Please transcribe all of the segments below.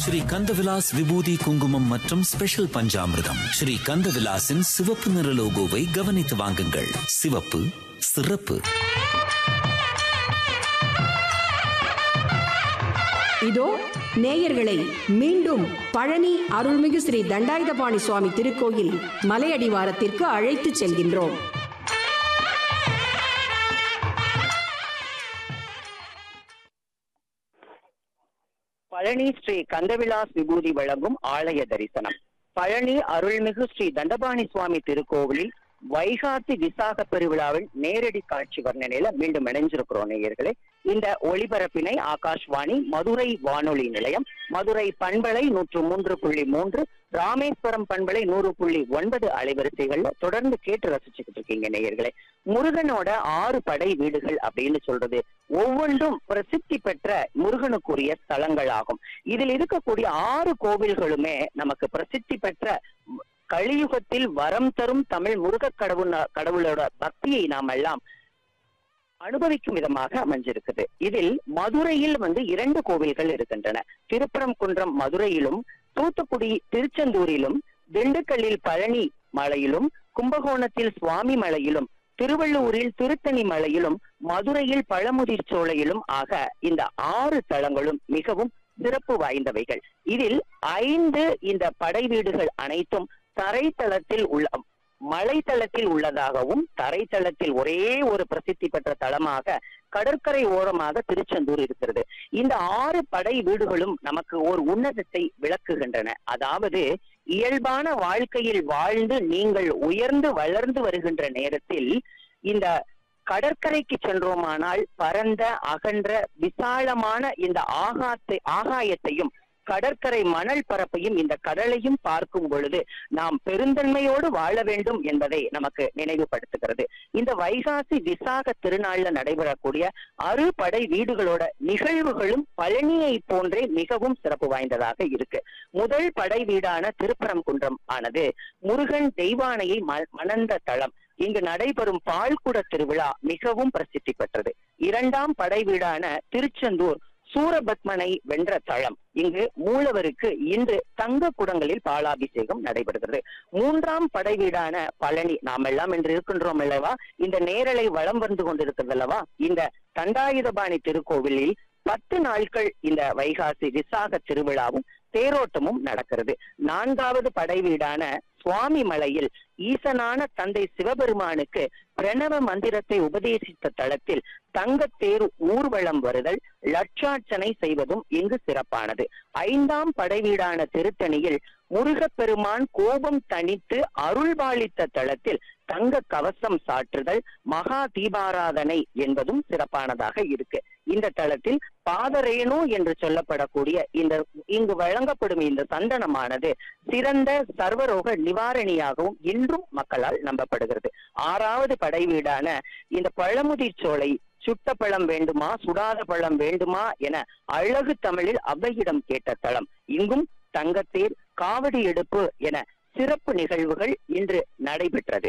ஸ்ரீ கந்தவிலாஸ் விபூதி குங்குமம் மற்றும் ஸ்பெஷல் பஞ்சாமிர்தம் ஸ்ரீ கந்தவிலாசின் சிவப்பு நிற லோகோவை கவனித்து வாங்குங்கள் சிவப்பு சிறப்பு இதோ நேயர்களை மீண்டும் பழனி அருள்மிகு ஸ்ரீ தண்டாயுதபாணி சுவாமி திருக்கோயில் மலையடிவாரத்திற்கு அழைத்துச் செல்கின்றோம் பழனி ஸ்ரீ கந்தவிலாஸ் விபூதி வழங்கும் ஆலய தரிசனம் பழனி அருள்மிகு ஸ்ரீ தண்டபாணி சுவாமி திருக்கோவிலில் வைகாசி விசாக பெருவிழாவில் நேரடி காட்சி வர்ணனையில மீண்டும் இணைஞ்சிருக்கிறோம் நேயர்களே இந்த ஒளிபரப்பினை ஆகாஷ்வாணி மதுரை வானொலி நிலையம் மதுரை பண்பலை நூற்று மூன்று புள்ளி மூன்று ராமேஸ்வரம் பண்பலை நூறு புள்ளி ஒன்பது அலைவரிசைகள்ல தொடர்ந்து கேட்டு ரசிச்சுக்கிட்டு இருக்கீங்க நேயர்களே முருகனோட ஆறு படை வீடுகள் அப்படின்னு சொல்றது ஒவ்வொன்றும் பிரசித்தி பெற்ற முருகனுக்குரிய ஸ்தலங்களாகும் இதில் இருக்கக்கூடிய ஆறு கோவில்களுமே நமக்கு பிரசித்தி பெற்ற ம், கலியுகத்தில் வரம் தரும் தமிழ் முருக கடவுள் கடவுளோட பக்தியை நாம் எல்லாம் அனுபவிக்கும் விதமாக அமைஞ்சிருக்குது இதில் மதுரையில் வந்து இரண்டு கோவில்கள் இருக்கின்றன திருப்பரங்குன்றம் மதுரையிலும் தூத்துக்குடி திருச்செந்தூரிலும் திண்டுக்கல்லில் பழனி மலையிலும் கும்பகோணத்தில் சுவாமி மலையிலும் திருவள்ளூரில் திருத்தணி மலையிலும் மதுரையில் பழமுதிர் சோலையிலும் ஆக இந்த ஆறு தலங்களும் மிகவும் சிறப்பு வாய்ந்தவைகள் இதில் ஐந்து இந்த படை வீடுகள் அனைத்தும் தரைத்தளத்தில் உள்ள மலைத்தளத்தில் உள்ளதாகவும் தரைத்தளத்தில் ஒரே ஒரு பிரசித்தி பெற்ற தலமாக கடற்கரை ஓரமாக திருச்செந்தூர் இருக்கிறது இந்த ஆறு படை வீடுகளும் நமக்கு ஒரு உன்னதத்தை விளக்குகின்றன அதாவது இயல்பான வாழ்க்கையில் வாழ்ந்து நீங்கள் உயர்ந்து வளர்ந்து வருகின்ற நேரத்தில் இந்த கடற்கரைக்கு சென்றோமானால் பரந்த அகன்ற விசாலமான இந்த ஆகாத்தை ஆகாயத்தையும் கடற்கரை மணல் பரப்பையும் இந்த கடலையும் பார்க்கும் பொழுது நாம் பெருந்தன்மையோடு வாழ வேண்டும் என்பதை நமக்கு நினைவுபடுத்துகிறது இந்த வைகாசி விசாக திருநாள்ல நடைபெறக்கூடிய அறுபடை வீடுகளோட நிகழ்வுகளும் பழனியை போன்றே மிகவும் சிறப்பு வாய்ந்ததாக இருக்கு முதல் படை வீடான திருப்பரங்குன்றம் ஆனது முருகன் தெய்வானையை ம- மணந்த தளம் இங்கு நடைபெறும் பால்குட திருவிழா மிகவும் பிரசித்தி பெற்றது இரண்டாம் படை வீடான திருச்செந்தூர் சூரபத்மனை வென்ற தளம் இங்கு மூலவருக்கு இன்று தங்க குடங்களில் பாலாபிஷேகம் நடைபெறுகிறது மூன்றாம் படை வீடான பழனி நாம் எல்லாம் இன்று இருக்கின்றோம் அல்லவா இந்த நேரலை வளம் வந்து கொண்டிருக்கிறது அல்லவா இந்த தண்டாயுதபாணி திருக்கோவிலில் பத்து நாட்கள் இந்த வைகாசி விசாக திருவிழாவும் தேரோட்டமும் நடக்கிறது நான்காவது படை வீடான சுவாமி மலையில் ஈசனான தந்தை சிவபெருமானுக்கு பிரணவ மந்திரத்தை உபதேசித்த தளத்தில் தங்கத்தேர் ஊர்வலம் வருதல் லட்சார்ச்சனை செய்வதும் இங்கு சிறப்பானது ஐந்தாம் படை வீடான திருத்தணியில் முருகப்பெருமான் கோபம் தணித்து அருள்பாலித்த தளத்தில் தங்க கவசம் சாற்றுதல் மகா தீபாராதனை என்பதும் சிறப்பானதாக இருக்கு இந்த தளத்தில் பாதரேணு என்று சொல்லப்படக்கூடிய இந்த இங்கு வழங்கப்படும் இந்த சந்தனமானது சிறந்த சர்வரோக நிவாரணியாகவும் இன்றும் மக்களால் நம்பப்படுகிறது ஆறாவது படை வீடான இந்த பழமுதிர் சோலை சுட்ட பழம் வேண்டுமா சுடாத பழம் வேண்டுமா என அழகு தமிழில் அவ்வையிடம் கேட்ட தளம் இங்கும் தங்கத்தேர் காவடி எடுப்பு என சிறப்பு நிகழ்வுகள் இன்று நடைபெற்றது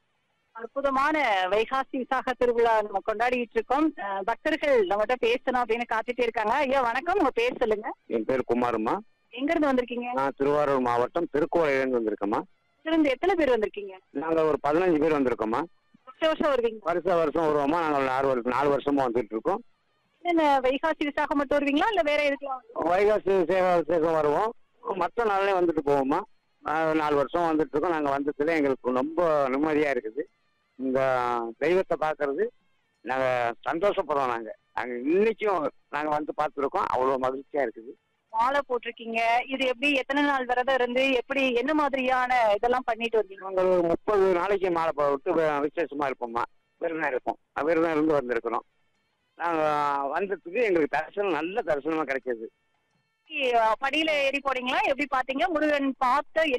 அற்புதமான வைகாசி விசாக திருவிழா நம்ம கொண்டாடிட்டு இருக்கோம் அஹ் பக்தர்கள் நம்மகிட்ட பேசணும் அப்படின்னு காத்துட்டே இருக்காங்க ஐயா வணக்கம் உங்க பேர் சொல்லுங்க என் பேர் குமாருமா எங்க இருந்து வந்திருக்கீங்க நான் திருவாரூர் மாவட்டம் திருக்கோயிலேருந்து வந்திருக்கேம்மா இருந்து எத்தனை பேர் வந்திருக்கீங்க நாங்க ஒரு பதினஞ்சு பேர் வந்திருக்கோம்மா வருஷம் வருஷம் வருவீங்க வருஷம் வருஷம் வருவோமா நாங்கள் நாலு வருஷம் நாலு வருஷமா வந்துட்டு இருக்கோம் என்ன வைகாசி விசாகம் மட்டும் வருவீங்களா இல்ல வேற எதுக்கெல்லாம் வருவீங்களா? வைகாசி சேவை சேகம் வருவோம் மற்ற நாள்லயும் வந்துட்டு போவோம்மா நாங்க நாலு வருஷம் வந்துட்டு இருக்கோம் நாங்கள் வந்ததுல எங்களுக்கு ரொம்ப நிம்மதியா இருக்குது இந்த தெய்வத்தை பார்க்கறது நாங்கள் சந்தோஷப்படுறோம் நாங்கள் நாங்கள் இன்னைக்கும் நாங்கள் வந்து பார்த்துருக்கோம் அவ்வளோ மகிழ்ச்சியா இருக்குது மாலை போட்டிருக்கீங்க இது எப்படி எத்தனை நாள் விரதம் இருந்து எப்படி என்ன மாதிரியான இதெல்லாம் பண்ணிட்டு வந்தீங்க நாங்கள் ஒரு முப்பது நாளைக்கு மாலை போட்டு வி- விசேஷமா இருப்போம்மா விரதம் இருப்போம் விரதம் இருந்து வந்திருக்கிறோம் நாங்கள் வந்ததுக்கு எங்களுக்கு தரிசனம் நல்ல தரிசனமா கிடைச்சது படியில ஏறி போறீங்களா எப்படி பாத்தீங்க முருகன் பார்த்த